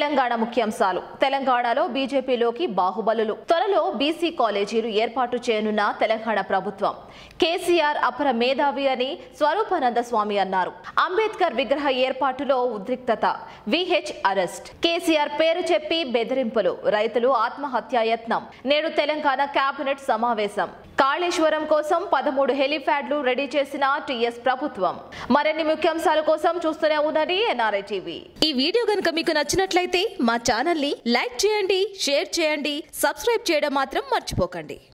తెలంగాణ ముఖ్యాంశాలు తెలంగాణలో బీజేపీలోకి బాహుబలులు త్వరలో బీసీ కాలేజీలు ఏర్పాటు చేయనున్న తెలంగాణ ప్రభుత్వం కేసీఆర్ అపర మేధావి అని స్వరూపానంద స్వామి అన్నారు అంబేద్కర్ విగ్రహ ఏర్పాటులో ఉద్రిక్తత విహెచ్ అరెస్ట్ కేసీఆర్ పేరు చెప్పి బెదిరింపులు రైతులు ఆత్మహత్యాయత్నం నేడు తెలంగాణ కేబినెట్ సమావేశం కాళేశ్వరం కోసం పదమూడు హెలిప్యాడ్లు రెడీ చేసిన టీఎస్ ప్రభుత్వం మరిన్ని ముఖ్యాంశాల కోసం చూస్తూనే ఉన్నది ఎన్ఆర్ఐ టీవీ ఈ వీడియో గనుక మీకు నచ్చినట్లయితే మా ఛానల్ ని లైక్ చేయండి షేర్ చేయండి సబ్స్క్రైబ్ చేయడం మాత్రం మర్చిపోకండి